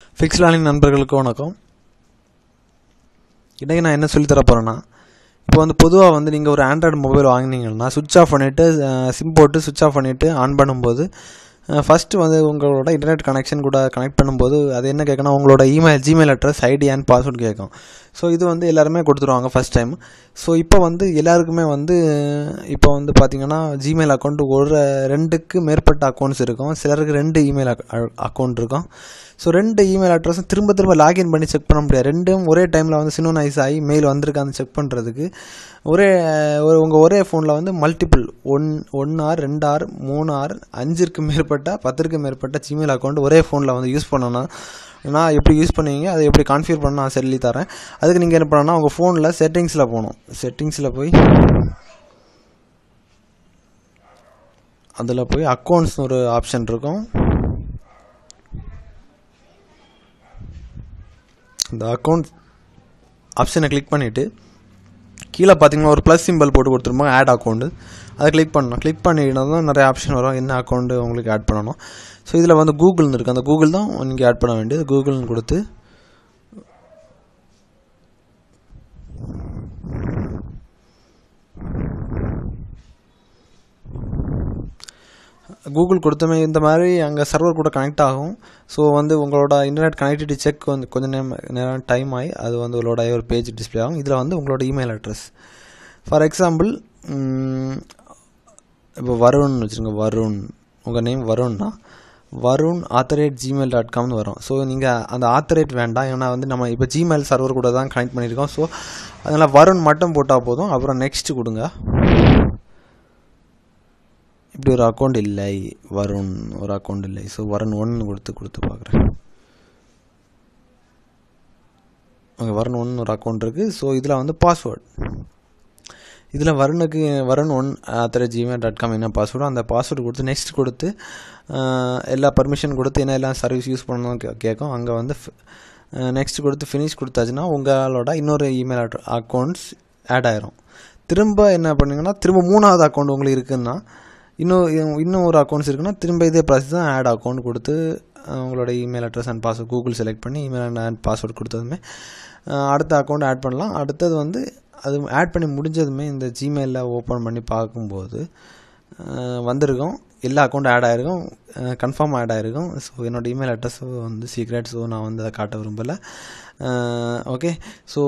fix learning நண்பர்களுக்கு வணக்கம் இன்றைக்கி நான் என்ன சொல்லித் தர போகிறேன்னா இப்போ வந்து பொதுவாக வந்து நீங்கள் ஒரு ஆண்ட்ராய்டு மொபைல் வாங்கினீங்கன்னா சுவிட்ச் ஆஃப் பண்ணிவிட்டு சிம் போட்டு சுவிட்ச் ஆஃப் பண்ணிவிட்டு ஆன் பண்ணும்போது ஃபஸ்ட்டு வந்து உங்களோட இன்டர்நெட் கனெக்ஷன் கூட கனெக்ட் பண்ணும்போது அது என்ன கேட்கணும் உங்களோட email Gmail address ID and password கேட்கும் ஸோ இது வந்து எல்லாருமே கொடுத்துருவாங்க ஃபஸ்ட் டைம் ஸோ இப்போ வந்து எல்லாருக்குமே வந்து இப்போ வந்து பார்த்திங்கன்னா ஜிமெயில் அக்கௌண்ட் ஒரு ரெண்டுக்கு மேற்பட்ட அக்கௌண்ட்ஸ் இருக்கும் சிலருக்கு ரெண்டு இமெயில் அக்கௌண்ட் இருக்கும் ஸோ ரெண்டு இமெயில் அட்ரஸும் திரும்ப திரும்ப லாகின் பண்ணி செக் பண்ண முடியாது ரெண்டும் ஒரே டைமில் வந்து சினோனைஸ் ஆகி மெயில் வந்திருக்கான்னு செக் பண்ணுறதுக்கு ஒரே ஒரு உங்கள் ஒரே ஃபோனில் வந்து மல்டிபிள் ஒன் ஒன் ஆர் ரெண்டு ஆர் மூணு ஆர் அஞ்சிற்கு மேற்பட்ட பத்திற்கு மேற்பட்ட ஜிமெயில் அக்கௌண்ட் ஒரே ஃபோனில் வந்து யூஸ் பண்ணணும் நான் எப்படி யூஸ் பண்ணுவீங்க அதை எப்படி கான்ஃபிகர் பண்ண நான் சொல்லி தரேன் அதுக்கு நீங்கள் என்ன பண்ணணும்னா உங்கள் ஃபோனில் செட்டிங்ஸில் போகணும் செட்டிங்ஸில் போய் அதில் போய் அக்கௌண்ட்ஸ் ஒரு ஆப்ஷன் இருக்கும் இந்த அக்கௌண்ட் ஆப்ஷனை கிளிக் பண்ணிவிட்டு கீழே பார்த்தீங்கன்னா ஒரு ப்ளஸ் சிம்பிள் போட்டு கொடுத்துருப்பாங்க ஆட் அக்கௌண்ட்டு அதை கிளிக் பண்ணணும் கிளிக் பண்ணினா தான் நிறைய ஆப்ஷன் வரும் என்ன அக்கௌண்ட்டு உங்களுக்கு ஆட் பண்ணணும் ஸோ இதில் வந்து கூகுள்னு இருக்குது அந்த கூகுள் தான் நீங்கள் ஆட் பண்ண வேண்டியது கூகுள்னு கொடுத்து கூகுள் கொடுத்தமே இந்த மாதிரி அங்கே சர்வர் கூட கனெக்ட் ஆகும் ஸோ வந்து உங்களோட இன்டர்நெட் கனெக்டிவிட்டி செக் வந்து கொஞ்சம் நேரம் நேரம் டைம் ஆகி அது வந்து உங்களோட ஒரு பேஜ் டிஸ்பிளே ஆகும் இதில் வந்து உங்களோட இமெயில் அட்ரஸ் ஃபார் எக்ஸாம்பிள் இப்போ வருண் வச்சுருங்க வருண் உங்கள் நேம் வருண்னா வருண் ஆத்தரேட் ஜிமெயில் டாட் காம்னு வரும் ஸோ நீங்கள் அந்த ஆத்தரேட் வேண்டாம் ஏன்னா வந்து நம்ம இப்போ ஜிமெயில் சர்வர் கூட தான் கனெக்ட் பண்ணியிருக்கோம் ஸோ அதனால் வருண் மட்டும் போட்டால் போதும் அப்புறம் நெக்ஸ்ட் கொடுங்க இப்படி ஒரு அக்கௌண்ட் இல்லை வருண் ஒரு அக்கௌண்ட் இல்லை ஸோ வருண் ஒன்று கொடுத்து கொடுத்து பார்க்குறேன் ஓகே வருண் ஒன்று ஒரு அக்கௌண்ட் இருக்குது ஸோ இதில் வந்து பாஸ்வேர்டு இதில் வருணுக்கு Varun one at the rate Gmail dot com என்ன பாஸ்வேர்டோ அந்த பாஸ்வேர்டு கொடுத்து நெக்ஸ்ட் கொடுத்து எல்லா பர்மிஷன் கொடுத்து என்ன எல்லாம் சர்வீஸ் யூஸ் பண்ணணும் கேட்கும் அங்கே வந்து நெக்ஸ்ட் கொடுத்து ஃபினிஷ் கொடுத்தாச்சுன்னா உங்களோட இன்னொரு இமெயில் அக்கௌண்ட்ஸ் ஆட் ஆயிரும் திரும்ப என்ன பண்ணுங்கன்னா திரும்ப மூணாவது அக்கௌண்ட் உங்களுக்கு இருக்குன்னா இன்னும் இன்னும் ஒரு அக்கௌண்ட்ஸ் இருக்குன்னா திரும்ப இதே ப்ராசஸ் தான் ஆட் அக்கௌண்ட் கொடுத்து உங்களோட email address and password Google select பண்ணி இமெயில் அண்ட் பாஸ்வேர்ட் கொடுத்ததுமே அடுத்த அக்கௌண்ட் ஆட் பண்ணலாம் அடுத்தது வந்து அது ஆட் பண்ணி முடிஞ்சதுமே இந்த ஜிமெயிலில் ஓப்பன் பண்ணி பார்க்கும்போது வந்திருக்கும் எல்லா அக்கௌண்ட் ஆட் ஆகிருக்கும் கன்ஃபார்ம் ஆட் ஆகிருக்கும் ஸோ என்னோடய இமெயில் அட்ரஸ் வந்து சீக்ரெட் ஸோ நான் வந்து அதை காட்ட விரும்பலை ஓகே ஸோ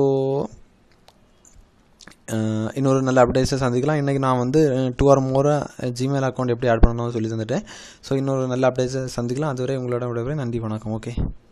இன்னொரு நல்ல அப்டேட்ஸை சந்திக்கலாம் இன்றைக்கி நான் வந்து two or more Gmail account எப்படி ஆட் பண்ணணும்னு சொல்லி தந்துட்டேன் ஸோ இன்னொரு நல்ல அப்டேட்ஸை சந்திக்கலாம் அதுவரை உங்களோட விடைபெற நன்றி வணக்கம் ஓகே